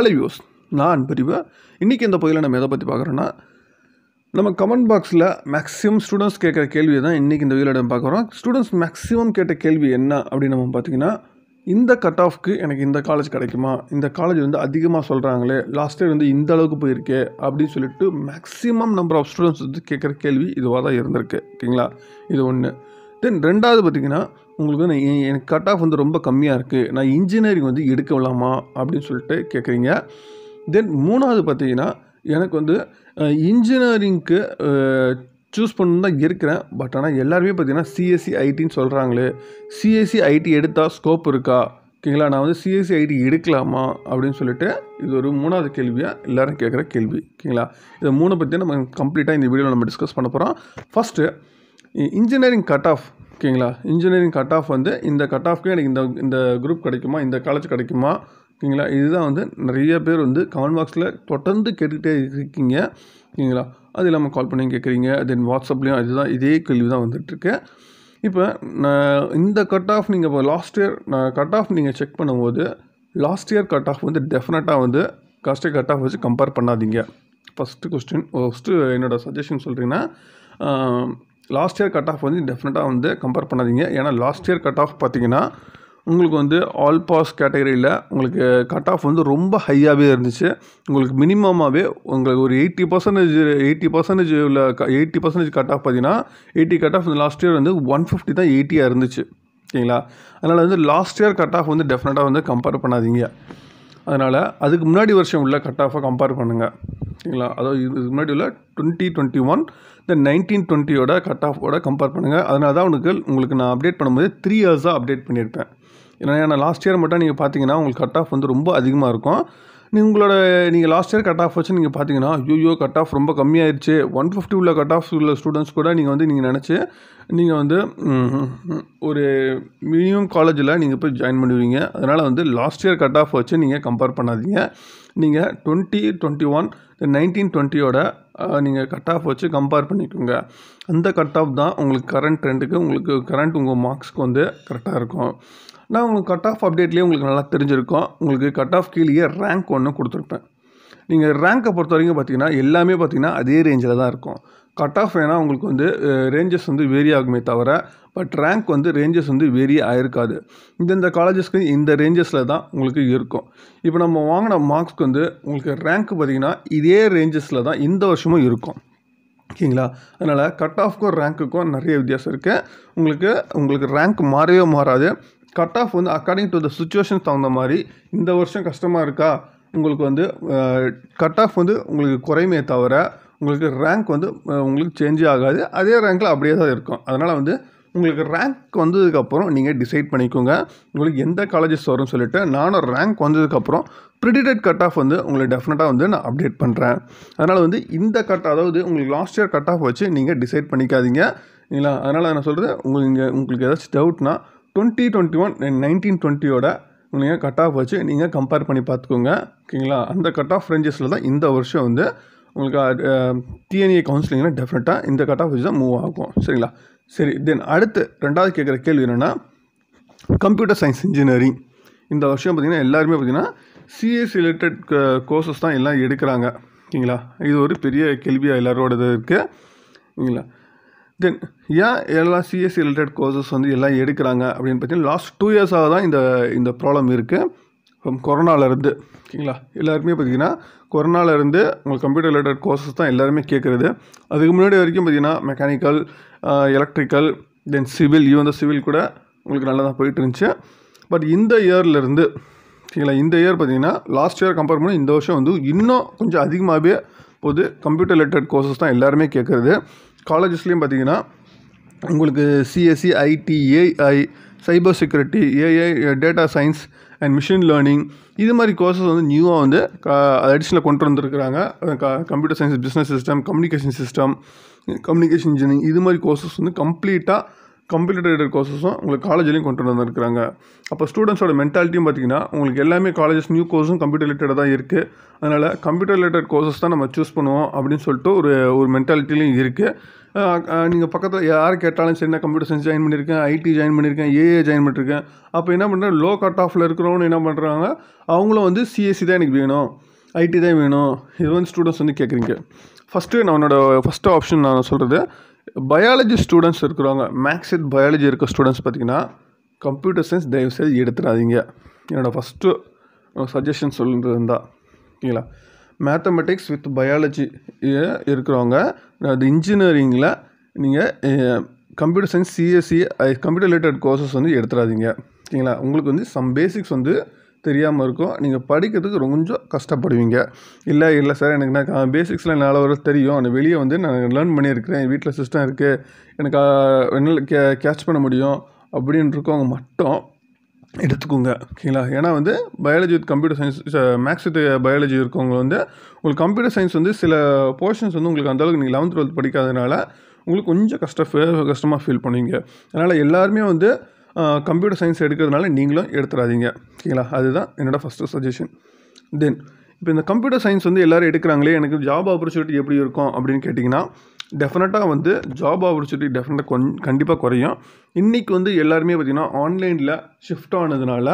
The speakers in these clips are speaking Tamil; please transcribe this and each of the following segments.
ஹலோ யூஸ் நான் பிரிவு இன்றைக்கி இந்த பகுதியில் நம்ம எதை பற்றி பார்க்குறோன்னா நம்ம கமெண்ட் பாக்ஸில் மேக்ஸிமம் ஸ்டூடெண்ட்ஸ் கேட்குற கேள்வி தான் இன்றைக்கி இந்த வீடியோவில் பார்க்குறோம் ஸ்டூடெண்ட்ஸ் மேக்ஸிமம் கேட்ட கேள்வி என்ன அப்படின்னு நம்ம பார்த்தீங்கன்னா இந்த கட் ஆஃப்க்கு எனக்கு இந்த காலேஜ் கிடைக்குமா இந்த காலேஜ் வந்து அதிகமாக சொல்கிறாங்களே லாஸ்ட் இயர் வந்து இந்த அளவுக்கு போயிருக்கே அப்படின்னு சொல்லிட்டு மேக்ஸிமம் நம்பர் ஆஃப் ஸ்டூடெண்ட்ஸ் வந்து கேட்குற கேள்வி இதுவாக தான் இருந்திருக்கு ஓகேங்களா இது ஒன்று தென் ரெண்டாவது பார்த்தீங்கன்னா உங்களுக்கு வந்து எ- எனக்கு கட் ஆஃப் வந்து ரொம்ப கம்மியாக இருக்குது நான் இன்ஜினியரிங் வந்து எடுக்கலாமா அப்படின்னு சொல்லிட்டு கேட்குறீங்க தென் மூணாவது பார்த்தீங்கன்னா எனக்கு வந்து இன்ஜினியரிங்க்கு சூஸ் பண்ணணும் தான் இருக்கிறேன் பட் ஆனால் எல்லாருமே பார்த்தீங்கன்னா சிஎஸ்சி ஐடின்னு சொல்கிறாங்களே சிஎஸ்சி ஐடி எடுத்தால் ஸ்கோப் இருக்கா ஓகேங்களா நான் வந்து சிஎஸ்சி ஐடி எடுக்கலாமா அப்படின்னு சொல்லிட்டு இது ஒரு மூணாவது கேள்வியாக எல்லாரும் கேட்குற கேள்வி ஓகேங்களா இதை மூணை பற்றி நம்ம கம்ப்ளீட்டாக இந்த வீடியோவில் நம்ம டிஸ்கஸ் பண்ண போகிறோம் ஃபஸ்ட்டு இன்ஜினியரிங் கட் ஆஃப் ஓகேங்களா இன்ஜினியரிங் கட் ஆஃப் வந்து இந்த கட் ஆஃப்க்கு எனக்கு இந்த இந்த குரூப் கிடைக்குமா இந்த காலேஜ் கிடைக்குமா ஓகேங்களா இதுதான் வந்து நிறைய பேர் வந்து கமெண்ட் பாக்ஸில் தொடர்ந்து கேட்டுக்கிட்டே இருக்கீங்க ஓகேங்களா அது இல்லாமல் கால் பண்ணி கேட்குறீங்க தென் வாட்ஸ்அப்லேயும் இதுதான் இதே கேள்வி தான் வந்துட்டுருக்கு இப்போ நான் இந்த கட் ஆஃப் நீங்கள் இப்போ லாஸ்ட் இயர் நான் கட் ஆஃப் நீங்கள் செக் பண்ணும்போது லாஸ்ட் இயர் கட் ஆஃப் வந்து டெஃபினட்டாக வந்து காஸ்ட் கட் ஆஃப் வச்சு கம்பேர் பண்ணாதீங்க ஃபஸ்ட்டு கொஸ்டின் ஃபஸ்ட்டு என்னோட சஜஷன் சொல்கிறீங்கன்னா லாஸ்ட் இயர் கட் ஆஃப் வந்து டெஃபினட்டாக வந்து கம்பேர் பண்ணாதீங்க ஏன்னா லாஸ்ட் இயர் கட் ஆஃப் பார்த்தீங்கன்னா உங்களுக்கு வந்து ஆல் பாஸ் கேட்டகரியில் உங்களுக்கு கட் ஆஃப் வந்து ரொம்ப ஹையாகவே இருந்துச்சு உங்களுக்கு மினிமமாகவே உங்களுக்கு ஒரு எயிட்டி பர்சன்டேஜ் எயிட்டி பர்சன்டேஜ் உள்ள எயிட்டி பர்சன்டேஜ் கட் ஆஃப் பார்த்தீங்கன்னா eighty cut off last year வந்து ஒன் ஃபிஃப்டி தான் எயிட்டியாக இருந்துச்சு ஓகேங்களா அதனால் வந்து லாஸ்ட் இயர் கட் ஆஃப் வந்து டெஃபினட்டாக வந்து கம்பேர் பண்ணாதீங்க அதனால் அதுக்கு முன்னாடி வருஷம் உள்ள கட் ஆஃபை கம்பேர் பண்ணுங்கள் சரிங்களா அதாவது இதுக்கு முன்னாடி உள்ள டுவெண்ட்டி டுவெண்ட்டி ஒன் இந்த நைன்டீன் டுவெண்ட்டியோட கட் ஆஃபோட கம்பேர் பண்ணுங்கள் அதனால தான் உங்களுக்கு உங்களுக்கு நான் அப்டேட் பண்ணும்போது த்ரீ இயர்ஸாக அப்டேட் பண்ணியிருப்பேன் ஏன்னா ஏன்னா லாஸ்ட் இயர் மட்டும் நீங்கள் பார்த்தீங்கன்னா உங்களுக்கு கட் ஆஃப் வந்து ரொம்ப அதிகமாக இருக்கும் நீங்கள் உங்களோட நீங்கள் லாஸ்ட் இயர் கட் ஆஃப் வச்சு நீங்கள் பார்த்தீங்கன்னா ஐயோ கட் ஆஃப் ரொம்ப கம்மியாயிருச்சு ஒன் ஃபிஃப்டி உள்ள கட் ஆஃப் உள்ள ஸ்டூடெண்ட்ஸ் கூட நீங்கள் வந்து நீங்கள் நினச்சி நீங்கள் வந்து ம், ஒரு மினிமம் காலேஜில் நீங்கள் போய் ஜாயின் பண்ணுவீங்க அதனால் வந்து லாஸ்ட் இயர் கட் ஆஃப் வச்சு நீங்கள் கம்பேர் பண்ணாதீங்க நீங்கள் டுவெண்ட்டி டுவெண்ட்டி ஒன் நைன்டீன் டுவெண்ட்டியோட நீங்கள் கட் ஆஃப் வச்சு கம்பேர் பண்ணிக்கோங்க அந்த கட் ஆஃப் தான் உங்களுக்கு கரண்ட் ட்ரெண்டுக்கு உங்களுக்கு கரண்ட் உங்கள் மார்க்ஸ்க்கு வந்து கரெக்டாக இருக்கும் நான் உங்களுக்கு கட் ஆஃப் அப்டேட்லேயே உங்களுக்கு நல்லா தெரிஞ்சிருக்கும் உங்களுக்கு கட் ஆஃப் கீழேயே ரேங்க் ஒன்று கொடுத்துருப்பேன் நீங்கள் ரேங்கை பொறுத்த வரைக்கும் பார்த்தீங்கன்னா எல்லாமே பார்த்தீங்கன்னா அதே ரேஞ்சில் தான் இருக்கும் கட் ஆஃப் வேணால் உங்களுக்கு வந்து ரேஞ்சஸ் வந்து வேரி ஆகுமே தவிர பட் ரேங்க் வந்து ரேஞ்சஸ் வந்து வேரி ஆயிருக்காது இந்தந்த காலேஜஸ்க்கு இந்த ரேஞ்சஸில் தான் உங்களுக்கு இருக்கும் இப்போ நம்ம வாங்கின மார்க்ஸ்க்கு வந்து உங்களுக்கு ரேங்க் பார்த்தீங்கன்னா இதே ரேஞ்சஸில் தான் இந்த வருஷமும் இருக்கும் ஓகேங்களா அதனால் கட் ஆஃப்க்கும் ரேங்க்குக்கும் நிறைய வித்தியாசம் இருக்குது உங்களுக்கு உங்களுக்கு ரேங்க் மாறவே மாறாது கட் ஆஃப் வந்து அக்கார்டிங் டு த சுச்சுவேஷன் தகுந்த மாதிரி இந்த வருஷம் கஷ்டமாக இருக்கா உங்களுக்கு வந்து கட் ஆஃப் வந்து உங்களுக்கு குறையுமே தவிர உங்களுக்கு ரேங்க் வந்து அஹ், உங்களுக்கு சேஞ்சே ஆகாது அதே ரேங்க்கில் அப்படியே தான் இருக்கும் அதனால் வந்து உங்களுக்கு ரேங்க் வந்ததுக்கப்புறம் நீங்கள் டிசைட் பண்ணிக்கோங்க உங்களுக்கு எந்த காலேஜஸ் வரும்னு சொல்லிட்டு நானும் ரேங்க் வந்ததுக்கப்புறம் ப்ரிடிடட் கட் ஆஃப் வந்து உங்களுக்கு டெஃபினட்டாக வந்து நான் அப்டேட் பண்ணுறேன் அதனால் வந்து இந்த கட் அதாவது உங்களுக்கு லாஸ்ட் இயர் கட் ஆஃப் வச்சு நீங்கள் டிசைட் பண்ணிக்காதீங்க இல்லைங்களா அதனால் நான் சொல்கிறது உங்களுக்கு இங்கே உங்களுக்கு ஏதாச்சும் டவுட்னா டுவெண்ட்டி டுவெண்ட்டி ஒன் நைன்டீன் டுவெண்ட்டியோட நீங்கள் கட் ஆஃப் வச்சு நீங்கள் கம்பேர் பண்ணி பார்த்துக்கோங்க ஓகேங்களா அந்த கட் ஆஃப் ரேஞ்சஸில் தான் இந்த வருஷம் வந்து உங்களுக்கு டிஎன்ஏ கவுன்சிலிங்கில் டெஃபினட்டாக இந்த கட் ஆஃப் வச்சு தான் மூவ் ஆகும் சரிங்களா சரி தென் அடுத்து ரெண்டாவது கேட்குற கேள்வி என்னென்னா கம்ப்யூட்டர் சயின்ஸ் இன்ஜினியரிங் இந்த வருஷம் பார்த்திங்கன்னா எல்லாருமே பார்த்திங்கன்னா சிஎஸ் ரிலேட்டட் கோர்சஸ் தான் எல்லாம் எடுக்கிறாங்க ஓகேங்களா இது ஒரு பெரிய கேள்வியாக எல்லாரோடது இருக்குது ஓகேங்களா தென் ஏன் எல்லாம் சிஎஸ்சி ரிலேட்டட் கோர்சஸ் வந்து எல்லாம் எடுக்கிறாங்க அப்படின்னு பார்த்தீங்கன்னா லாஸ்ட் டூ இயர்ஸாக தான் இந்த இந்த ப்ராப்ளம் இருக்குது ஃப்ரம் கொரோனாலேருந்து ஓகேங்களா எல்லாருக்குமே பார்த்தீங்கன்னா கொரோனாலேருந்து உங்களுக்கு கம்ப்யூட்டர் ரிலேட்டட் கோர்சஸ் தான் எல்லாருமே கேட்குறது அதுக்கு முன்னாடி வரைக்கும் பார்த்தீங்கன்னா mechanical electrical then civil even civil கூட உங்களுக்கு நல்லா தான் போயிட்டு இருந்துச்சு பட் இந்த இயர்லேருந்து சரிங்களா இந்த இயர் பார்த்தீங்கன்னா லாஸ்ட் இயர் கம்பேர் பண்ணி இந்த வருஷம் வந்து இன்னும் கொஞ்சம் அதிகமாகவே போது கம்ப்யூட்டர் ரிலேட்டட் கோர்சஸ் தான் எல்லாருமே கேட்குறது காலேஜஸ்லேயும் பார்த்தீங்கன்னா உங்களுக்கு CSC IT AI cyber security AI data science and machine learning இது மாதிரி கோர்சஸ் வந்து நியூவாக வந்து அடிஷ்னலாக கொண்டு வந்திருக்கிறாங்க computer science business system communication system communication engineering இது மாதிரி கோர்சஸ் வந்து கம்ப்ளீட்டாக கம்ப்யூட்டர் ரிலேட்டட் கோர்சஸும் உங்களுக்கு காலேஜ்லேயும் கொண்டு வந்திருக்கிறாங்க அப்போ ஸ்டூடெண்ட்ஸோட மென்டாலிட்டியும் பார்த்தீங்கன்னா உங்களுக்கு எல்லாமே காலேஜஸ் நியூ கோர்ஸும் கம்ப்யூட்டர் ரிலேட்டடாக தான் இருக்குது அதனால் கம்ப்யூட்டர் ரிலேட்டட் கோர்சஸ் தான் நம்ம சூஸ் பண்ணுவோம் அப்படின்னு சொல்லிட்டு ஒரு ஒரு மென்டாலிட்டிலையும் இருக்குது நீங்கள் பக்கத்தில் யார் கேட்டாலும் சரி நான் கம்ப்யூட்டர் சயின்ஸ் ஜாயின் பண்ணியிருக்கேன் ஐடி ஜாயின் பண்ணியிருக்கேன் ஏஏ ஜாயின் பண்ணியிருக்கேன் அப்போ என்ன பண்ணுறேன் லோ கட் ஆஃபில் இருக்கிறவங்க என்ன பண்ணுறாங்க அவங்களும் வந்து சிஎஸ்சி தான் எனக்கு வேணும் ஐடி தான் வேணும் இது வந்து ஸ்டூடெண்ட்ஸ் வந்து கேட்குறீங்க ஃபஸ்ட்டு நான் என்னோட ஃபஸ்ட்டு ஆப்ஷன் நான் சொல்கிறது பயாலஜி ஸ்டூடெண்ட்ஸ் இருக்கிறவங்க மேக்ஸ் வித் பயாலஜி இருக்க ஸ்டூடெண்ட்ஸ் பார்த்தீங்கன்னா கம்ப்யூட்டர் சயின்ஸ் தயவுசெய்து எடுத்துடாதீங்க என்னோடய ஃபஸ்ட்டு சஜஷன் சொல்லுறது இருந்தால் ஓகேங்களா மேத்தமெட்டிக்ஸ் வித் பயாலஜி இருக்கிறவங்க அது இன்ஜினியரிங்கில் நீங்கள் computer science CSC computer related courses வந்து எடுத்துடாதீங்க ஓகேங்களா உங்களுக்கு வந்து சம் பேசிக்ஸ் வந்து தெரியாமல் இருக்கும் நீங்கள் படிக்கிறதுக்கு கொஞ்சம் கஷ்டப்படுவீங்க இல்லை இல்லை சார் எனக்கு நான் பேசிக்ஸில் என்னால் வர தெரியும் நான் வெளியே வந்து நான் லேர்ன் பண்ணியிருக்கிறேன் வீட்டில் சிஸ்டம் இருக்குது எனக்கு என்னால் கே கேட்ச் பண்ண முடியும் அப்படின்னு இருக்கவங்க மட்டும் எடுத்துக்கோங்க ஓகேங்களா ஏன்னா வந்து biology with computer science maths with biology இருக்கவங்க வந்து உங்களுக்கு கம்ப்யூட்டர் சயின்ஸ் வந்து சில போர்ஷன்ஸ் வந்து உங்களுக்கு அந்தளவுக்கு நீங்கள் லெவன்த் டுவெல்த் படிக்காதனால உங்களுக்கு கொஞ்சம் கஷ்டம் கஷ்டமாக ஃபீல் பண்ணுவீங்க அதனால் எல்லாருமே வந்து கம்ப்யூட்டர் சயின்ஸ் எடுக்கிறதுனால நீங்களும் எடுத்துடாதீங்க ஓகேங்களா அதுதான் என்னோடய ஃபஸ்ட்டு சஜஷன் தென் இப்போ இந்த கம்ப்யூட்டர் சயின்ஸ் வந்து எல்லோரும் எடுக்கிறாங்களே எனக்கு ஜாப் ஆப்பர்ச்சுனிட்டி எப்படி இருக்கும் அப்படின்னு கேட்டிங்கன்னா டெஃபினட்டாக வந்து ஜாப் ஆப்பர்ச்சுனிட்டி டெஃபினட்டாக கொன் கண்டிப்பாக குறையும் இன்றைக்கி வந்து எல்லாருமே பார்த்திங்கன்னா ஆன்லைனில் ஷிஃப்ட் ஆனதுனால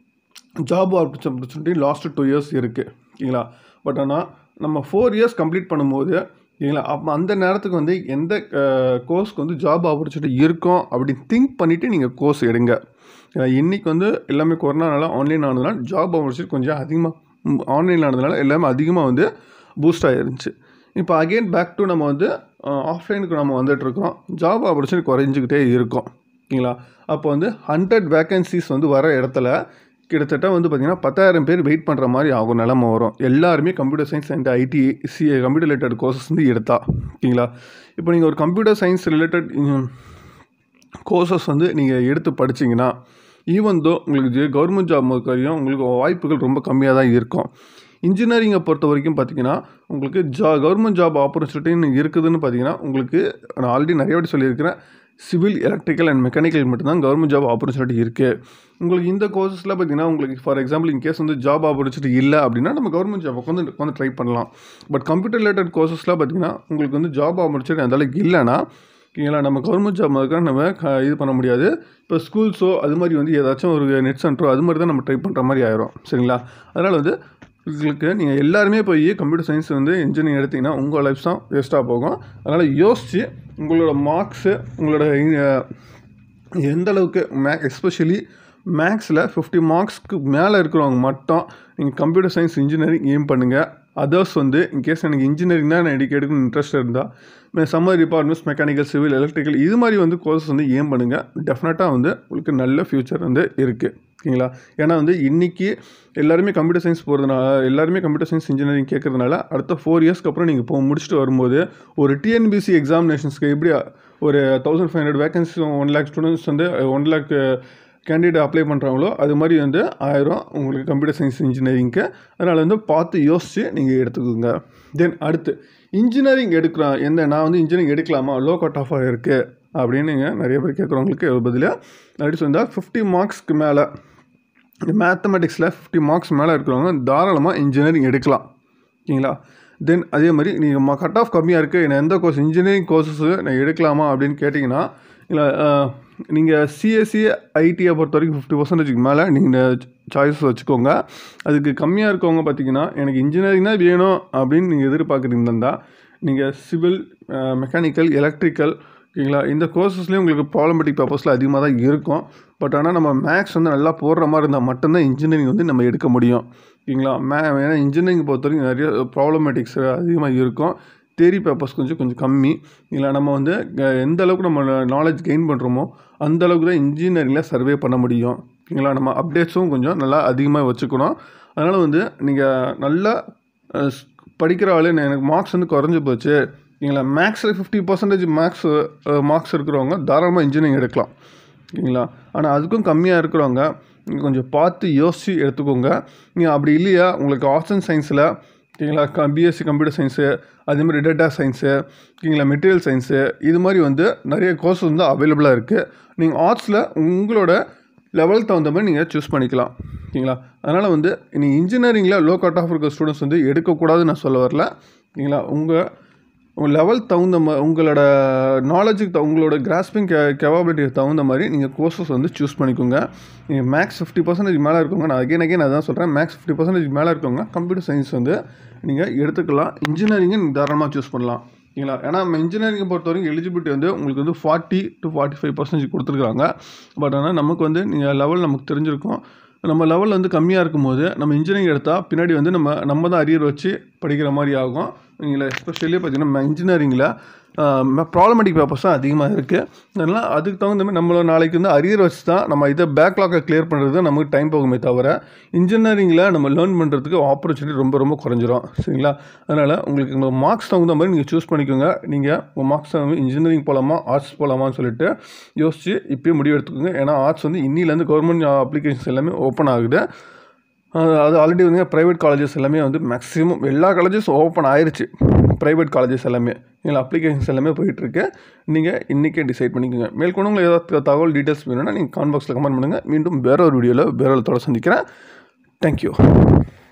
job opportunity last two years இருக்குது ஓகேங்களா பட் ஆனால் நம்ம ஃபோர் இயர்ஸ் கம்ப்ளீட் பண்ணும்போது ஓகேங்களா அப்போ அந்த நேரத்துக்கு வந்து எந்த கோர்ஸ்க்கு வந்து ஜாப் ஆப்பர்ச்சுனிட்டி இருக்கும் அப்படின்னு திங்க் பண்ணிவிட்டு நீங்கள் கோர்ஸ் எடுங்க இன்றைக்கி வந்து எல்லாமே கொரோனானால ஆன்லைன் ஆனதுனால ஜாப் ஆப்பர்ச்சுனிட்டி கொஞ்சம் அதிகமாக ஆன்லைன் ஆனதுனால எல்லாமே அதிகமாக வந்து பூஸ்ட் ஆகிருந்துச்சு இப்போ அகெயின் பேக் டு நம்ம வந்து ஆஃப்லைனுக்கு நம்ம வந்துட்டுருக்கோம் ஜாப் ஆப்பர்ச்சுனிட்டி குறைஞ்சிக்கிட்டே இருக்கும் ஓகேங்களா அப்போ வந்து ஹண்ட்ரட் வேக்கன்சிஸ் வந்து வர இடத்துல கிட்டத்தட்ட வந்து பார்த்திங்கன்னா பத்தாயிரம் பேர் வெயிட் பண்ணுற மாதிரி ஆகும் நிலமை வரும் எல்லாருமே computer science and IT C computer related courses வந்து எடுத்தா ஓகேங்களா இப்போ நீங்கள் ஒரு கம்ப்யூட்டர் சயின்ஸ் ரிலேட்டட் கோர்சஸ் வந்து நீங்கள் எடுத்து படிச்சிங்கன்னா ஈவன் தோ உங்களுக்கு கவர்மெண்ட் ஜாப் வரையும் உங்களுக்கு வாய்ப்புகள் ரொம்ப கம்மியாக தான் இருக்கும் இன்ஜினியரிங்கை பொறுத்த வரைக்கும் பார்த்தீங்கன்னா உங்களுக்கு ஜா கவர்மெண்ட் ஜாப் ஆப்பர்ச்சுனிட்டின்னு இருக்குதுன்னு பார்த்தீங்கன்னா உங்களுக்கு நான் ஆல்ரெடி நிறைய வாட்டி சொல்லியிருக்கிறேன் சிவில் எலக்ட்ரிக்கல் அண்ட் மெக்கானிக்கல் மட்டும்தான் கவர்மெண்ட் ஜாப் ஆப்பர்ச்சுனிட்டி இருக்குது உங்களுக்கு இந்த கோர்சஸில் பார்த்தீங்கன்னா உங்களுக்கு ஃபார் எக்ஸாம்பிள் இன் கேஸ் வந்து ஜாப் ஆப்பர்ச்சுனிட்டி இல்லை அப்படின்னா நம்ம கவர்மெண்ட் ஜாப் உட்காந்து உட்காந்து ட்ரை பண்ணலாம் பட் கம்ப்யூட்டர் ரிலேட்டட் கோர்சஸ்லாம் பார்த்தீங்கன்னா உங்களுக்கு வந்து ஜாப் ஆப்பர்ச்சுனிட்டி அந்த அளவுக்கு இல்லைன்னா ஓகேங்களா நம்ம கவர்மெண்ட் ஜாப் மாதிரி நம்ம க- இது பண்ண முடியாது இப்போ ஸ்கூல்ஸோ அது மாதிரி வந்து ஏதாச்சும் ஒரு நெட் சென்டரோ அது மாதிரி தான் நம்ம ட்ரை பண்ணுற மாதிரி ஆயிரும் சரிங்களா அதனால் வந்து உங்களுக்கு நீங்கள் எல்லாருமே போய் கம்ப்யூட்டர் சயின்ஸ் வந்து இன்ஜினியரிங் எடுத்தீங்கன்னா உங்கள் லைஃப் தான் வேஸ்ட்டாக போகும் அதனால் யோசித்து உங்களோட மார்க்ஸு உங்களோட அஹ், எந்த அளவுக்கு மே எஸ்பெஷலி மேக்ஸில் ஃபிஃப்டி மார்க்ஸ்க்கு மேலே இருக்கிறவங்க மட்டும் நீங்கள் கம்ப்யூட்டர் சயின்ஸ் இன்ஜினியரிங் எய்ம் பண்ணுங்கள் அதர்ஸ் வந்து இன்கேஸ் எனக்கு இன்ஜினியரிங் தான் நான் எடுக்க எடுக்கணும்னு இன்ட்ரெஸ்ட் இருந்தால் சம்மர் டிபார்ட்மெண்ட்ஸ் மெக்கானிக்கல் சிவில் எலக்ட்ரிக்கல் இது மாதிரி வந்து கோர்சஸ் வந்து ஏம் பண்ணுங்கள் டெஃபினட்டாக வந்து உங்களுக்கு நல்ல ஃப்யூச்சர் வந்து இருக்குது ஓகேங்களா ஏன்னா வந்து இன்றைக்கி எல்லாருமே கம்ப்யூட்டர் சயின்ஸ் போகிறதுனால எல்லாருமே கம்ப்யூட்டர் சயின்ஸ் இன்ஜினியரிங் கேட்கறதுனால அடுத்த ஃபோர் இயர்ஸ்க்கு அப்புறம் நீங்கள் இப்போ முடிச்சுட்டு வரும்போது ஒரு டிஎன்பிசி எக்ஸாமினேஷன்ஸ்க்கு எப்படி ஒரு thousand five hundred vacancy one lakh students வந்து ஒன் லேக் கேண்டிடேட் அப்ளை பண்ணுறாங்களோ அது மாதிரி வந்து ஆயிரம் உங்களுக்கு கம்ப்யூட்டர் சயின்ஸ் இன்ஜினியரிங்க்கு அதனால் வந்து பார்த்து யோசித்து நீங்கள் எடுத்துக்கோங்க தென் அடுத்து இன்ஜினியரிங் எடுக்கிறோம் எந்த நான் வந்து இன்ஜினியரிங் எடுக்கலாமா லோ கட் ஆஃபாக இருக்குது அப்படின்னு நீங்கள் நிறைய பேர் கேட்குறவங்களுக்கு பதிலாக அடுத்து வந்தால் ஃபிஃப்டி மார்க்ஸ்க்கு மேலே மேத்தமெட்டிக்ஸில் ஃபிஃப்டி மார்க்ஸ் மேலே இருக்கிறவங்க தாராளமாக இன்ஜினியரிங் எடுக்கலாம் ஓகேங்களா தென் அதே மாதிரி நீங்கள் கட் ஆஃப் கம்மியாக இருக்குது நான் எந்த கோர்ஸ் இன்ஜினியரிங் கோர்சஸ் நான் எடுக்கலாமா அப்படின்னு கேட்டிங்கன்னா இல்லை நீங்கள் சிஎஸ்சி ஐடியை பொறுத்த வரைக்கும் ஃபிஃப்டி பர்சன்டேஜ்க்கு மேலே நீங்கள் சாய்ஸ் வச்சுக்கோங்க அதுக்கு கம்மியாக இருக்கவங்க பார்த்தீங்கன்னா எனக்கு இன்ஜினியரிங் தான் வேணும் அப்படின்னு நீங்கள் எதிர்பார்க்குறீங்கன்னா நீங்கள் சிவில் மெக்கானிக்கல் எலக்ட்ரிக்கல் ஓகேங்களா இந்த கோர்சஸ்லேயும் உங்களுக்கு ப்ராப்ளமேட்டிக் பேப்பர்ஸில் அதிகமாக தான் இருக்கும் பட் ஆனால் நம்ம மேக்ஸ் வந்து நல்லா போடுற மாதிரி இருந்தால் மட்டும்தான் இன்ஜினியரிங் வந்து நம்ம எடுக்க முடியும் ஓகேங்களா மே ஏன்னா இன்ஜினியரிங் பொறுத்த வரைக்கும் நிறைய ப்ராப்ளமேட்டிக்ஸ் அதிகமாக இருக்கும் தேரி பேப்பர்ஸ் கொஞ்சம் கொஞ்சம் கம்மி இல்லை நம்ம வந்து அஹ், எந்த அளவுக்கு நம்ம நாலேஜ் கெயின் பண்ணுறோமோ அந்த அளவுக்கு தான் இன்ஜினியரிங்கில் சர்வே பண்ண முடியும் ஓகேங்களா நம்ம அப்டேட்ஸும் கொஞ்சம் நல்லா அதிகமாக வச்சுக்கணும் அதனால் வந்து நீங்கள் நல்லா அஹ், ஸ்- படிக்கிற ஆளு நான் எனக்கு மார்க்ஸ் வந்து குறைஞ்சி போச்சு ஓகேங்களா மேக்ஸில் ஃபிஃப்டி பர்சன்டேஜ் மேக்ஸ் மார்க்ஸ் இருக்கிறவங்க தாராளமாக இன்ஜினியரிங் எடுக்கலாம் ஓகேங்களா ஆனால் அதுக்கும் கம்மியாக இருக்கிறவங்க நீங்கள் கொஞ்சம் பார்த்து யோசித்து எடுத்துக்கோங்க நீங்கள் அப்படி இல்லையா உங்களுக்கு ஆர்ட்ஸ் அண்ட் சயின்ஸில் ஓகேங்களா பிஎஸ்சி கம்ப்யூட்டர் சயின்ஸு அதே மாதிரி டேட்டா சயின்ஸு ஓகேங்களா மெட்டீரியல் சயின்ஸு இது மாதிரி வந்து நிறைய கோர்ஸ் வந்து அவைலபிளாக இருக்குது நீங்கள் ஆர்ட்ஸில் உங்களோட லெவல் தகுந்த மாதிரி நீங்கள் சூஸ் பண்ணிக்கலாம் ஓகேங்களா அதனால் வந்து நீங்கள் இன்ஜினியரிங்கில் லோ கட் ஆஃப் இருக்க ஸ்டூடெண்ட்ஸ் வந்து எடுக்கக்கூடாதுன்னு நான் சொல்ல வரல ஓகேங்களா உங்கள் உங்கள் லெவல் தகுந்த மா உங்களோட நாலேஜுக்கு உங்களோட கிராஸ்பிங் கே கெவாபிலிட்டிக்கு தகுந்த மாதிரி நீங்கள் கோர்சஸ் வந்து சூஸ் பண்ணிக்கோங்க நீங்கள் மேக்ஸ் ஃபிஃப்டி பர்சன்டேஜ் மேலே இருக்கவங்க நான் அகைன் அகைன் அதான் சொல்கிறேன் மேக்ஸ் ஃபிஃப்டி பர்சன்டேஜ் மேலே இருக்கவங்க கம்ப்யூட்டர் சயின்ஸ் வந்து நீங்கள் எடுத்துக்கலாம் இன்ஜினியரிங்கை நீங்கள் தாராளமாக சூஸ் பண்ணலாம் ஓகேங்களா ஏன்னா நம்ம இன்ஜினியரிங்கை பொறுத்த வரைக்கும் எலிஜிபிலிட்டி வந்து உங்களுக்கு வந்து forty to forty five percentage கொடுத்துருக்காங்க பட் ஆனால் நமக்கு வந்து நீங்கள் லெவல் நமக்கு தெரிஞ்சிருக்கும் நம்ம லெவல் வந்து கம்மியாக இருக்கும்போது நம்ம இன்ஜினியரிங் எடுத்தால் பின்னாடி வந்து நம்ம நம்ம தான் அரியர் வச்சு படிக்கிற மாதிரி ஆகும் நீங்கள் எஸ்பெஷலி பார்த்தீங்கன்னா இன்ஜினியரிங்கில் ப்ராப்ளமேட்டிக் பேப்பர்ஸ் தான் அதிகமாக இருக்குது அதனால் அதுக்கு தகுந்த மாதிரி நம்மளோட நாளைக்கு வந்து அரியர் வச்சு தான் நம்ம இதை பேக்லாக்கை கிளியர் பண்ணுறது தான் நமக்கு டைம் போகுமே தவிர இன்ஜினியரிங்கில் நம்ம லேர்ன் பண்ணுறதுக்கு ஆப்பர்ச்சுனிட்டி ரொம்ப ரொம்ப குறைஞ்சிரும் சரிங்களா அதனால் உங்களுக்கு உங்கள் மார்க்ஸ் தகுந்த மாதிரி நீங்கள் சூஸ் பண்ணிக்கோங்க நீங்கள் உங்கள் மார்க்ஸ் தகுந்த இன்ஜினியரிங் போகலாமா ஆர்ட்ஸ் போகலாமான்னு சொல்லிட்டு யோசிச்சு இப்போயே முடிவு எடுத்துக்கோங்க ஏன்னா ஆர்ட்ஸ் வந்து இன்னிலேருந்து கவர்மெண்ட் அப்ளிகேஷன்ஸ் எல்லாமே ஓப்பன் ஆகுது அது அது ஆல்ரெடி வந்து ப்ரைவேட் காலேஜஸ் எல்லாமே வந்து மேக்ஸிமம் எல்லா காலேஜஸ் ஓப்பன் ஆயிருச்சு ப்ரைவேட் காலேஜஸ் எல்லாமே நீங்கள் அப்ளிகேஷன்ஸ் எல்லாமே போயிட்டுருக்கு நீங்கள் இன்றைக்கே டிசைட் பண்ணிக்கோங்க மேற்கொண்டு உங்களுக்கு ஏதாவது தகவல் டீட்டெயில்ஸ் வேணும்னா நீங்கள் கான்பாக்ஸில் கமெண்ட் பண்ணுங்கள் மீண்டும் வேற ஒரு வீடியோவில் வேற ஒரு தோட சந்திக்கிறேன் தேங்க்யூ